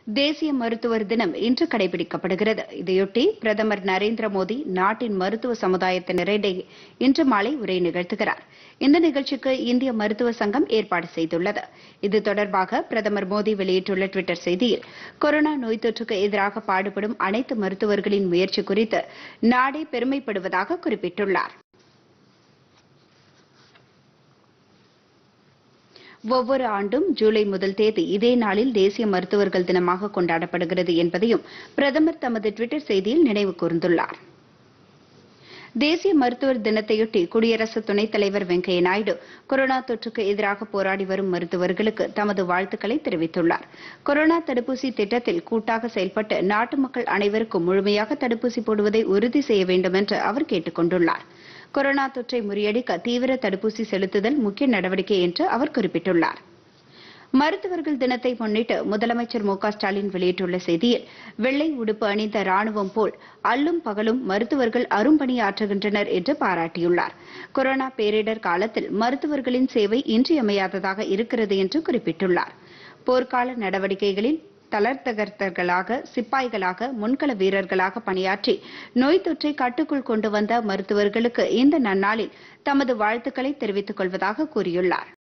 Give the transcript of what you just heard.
தேசிய மருத்துவர் தினம் இன்று கடைபிடிக்கப்படுகிறது இதையொட்டி பிரதமர் நரேந்திர மோடி நாட்டின் மருத்துவ சமுதாயத்தினரிடையே இன்று மாலை உரை நிகழ்த்துகிறார் இந்த நிகழ்ச்சிக்கு இந்திய மருத்துவ சங்கம் ஏற்பாடு செய்துள்ளது இது தொடர்பாக பிரதமர் மோடி வெளியிட்டுள்ள டுவிட்டர் செய்தியில் கொரோனா நோய் தொற்றுக்கு எதிராக பாடுபடும் அனைத்து மருத்துவர்களின் முயற்சி குறித்து நாடே பெருமைப்படுவதாக குறிப்பிட்டுள்ளார் ஒவ்வொரு ஆண்டும் ஜூலை முதல் தேதி இதே நாளில் தேசிய மருத்துவர்கள் தினமாக கொண்டாடப்படுகிறது என்பதையும் பிரதமர் தமது டுவிட்டர் செய்தியில் நினைவு கூர்ந்துள்ளார் தேசிய மருத்துவர் தினத்தையொட்டி குடியரசு துணைத் தலைவர் வெங்கையா நாயுடு கொரோனா தொற்றுக்கு எதிராக போராடி வரும் மருத்துவர்களுக்கு தமது வாழ்த்துக்களை தெரிவித்துள்ளார் கொரோனா தடுப்பூசி திட்டத்தில் கூட்டாக செயல்பட்டு நாட்டு மக்கள் அனைவருக்கும் முழுமையாக தடுப்பூசி போடுவதை உறுதி செய்ய வேண்டும் என்று அவர் கேட்டுக் கொண்டுள்ளார் கொரோனா தொற்றை முறியடிக்க தீவிர தடுப்பூசி செலுத்துதல் முக்கிய நடவடிக்கை என்று அவர் குறிப்பிட்டுள்ளார் மருத்துவர்கள் தினத்தை முன்னிட்டு முதலமைச்சர் மு க ஸ்டாலின் வெளியிட்டுள்ள செய்தியில் வெள்ளை உடுப்பு அணிந்த ராணுவம் போல் அல்லும் பகலும் மருத்துவர்கள் அரும்பணியாற்றுகின்றனர் என்று பாராட்டியுள்ளார் கொரோனா பேரிடர் காலத்தில் மருத்துவர்களின் சேவை இன்றியமையாததாக இருக்கிறது என்று குறிப்பிட்டுள்ளார் போர்க்கால நடவடிக்கைகளில் தளர்த்தகர்த்தர்களாக சிப்பாய்களாக முன்கள வீரர்களாக பணியாற்றி நோய் தொற்றை கட்டுக்குள் கொண்டு வந்த மருத்துவர்களுக்கு இந்த நன்னாளில் தமது வாழ்த்துக்களை தெரிவித்துக் கொள்வதாக கூறியுள்ளார்